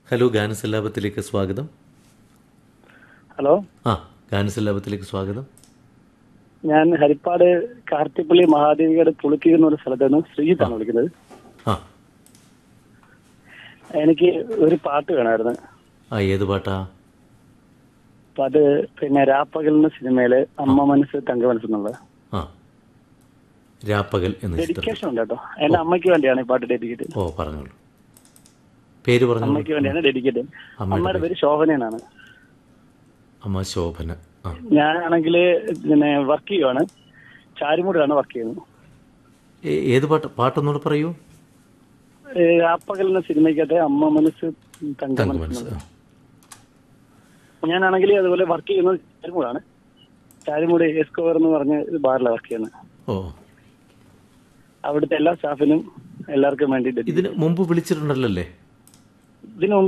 Hello ഗാനസല്ലാപത്തിലേക്ക് സ്വാഗതം hello ആ ഗാനസല്ലാപത്തിലേക്ക് സ്വാഗതം ഞാൻ ഹരിപ്പാട് കാർത്തിപ്പള്ളി മഹാദേവിയുടെ പുളുക്കി എന്നൊരു സ്ഥലത്ത് നിന്ന് ശ്രീജിത്താണ് വിളിക്കുന്നത് ആ എനിക്ക് ഒരു പാട്ട് വേണമായിരുന്നു ആ ഏത് പാട്ടാ അപ്പൊ അത് പിന്നെ രാപ്പകൽ എന്ന സിനിമയില് അമ്മ മനസ്സ് തങ്ക മനസ്സ് എന്നുള്ളത് ആ രാപ്പകൽ എന്ന ചിത്രം ഡെഡിക്കേഷൻ ഉണ്ട് കേട്ടോ എന്റെ അമ്മയ്ക്ക് വേണ്ടിയാണ് ഈ പാട്ട് ഡെഡിക്കേറ്റ് ഓ പറഞ്ഞോളൂ പേര് പറഞ്ഞോളൂ അമ്മയ്ക്ക് വേണ്ടിയാണ് ഡെഡിക്കേറ്റ് അമ്മയുടെ അമ്മയുടെ പേര് ശോഭനയാണ് അമ്മ ശോഭന ആ ഞാനാണെങ്കിൽ പിന്നെ വർക്ക് ചെയ്യുവാണ് ചാരിമൂടിലാണ് വർക്ക് ചെയ്യുന്നത് ഏ- ഏത് പാട്ട് പാട്ടൊന്നുകൂടെ പറയൂ ഏ, രാപ്പകൽ എന്ന സിനിമയ്ക്കകത്ത് അമ്മ മനസ്സ് തങ്ക തങ്ക മനസ്സ് മനസ്സ് ആ. ഞാനാണെങ്കിൽ അതുപോലെ വർക്ക് ചെയ്യുന്നത് ചാരിമൂടാണ് ചാരിമൂട് എസ്കോവർ എന്ന് പറഞ്ഞ ഒരു ബാറിലാണ് വർക്ക് ചെയ്യുന്നത് ഓ അവിടുത്തെ എല്ലാ സ്റ്റാഫിനും എല്ലാവർക്കും വേണ്ടി ഡെഡിക്കേറ്റ് ഇതിന് മുമ്പ് വിളിച്ചിട്ടുണ്ടല്ലോ അല്ലേ ഇതിനു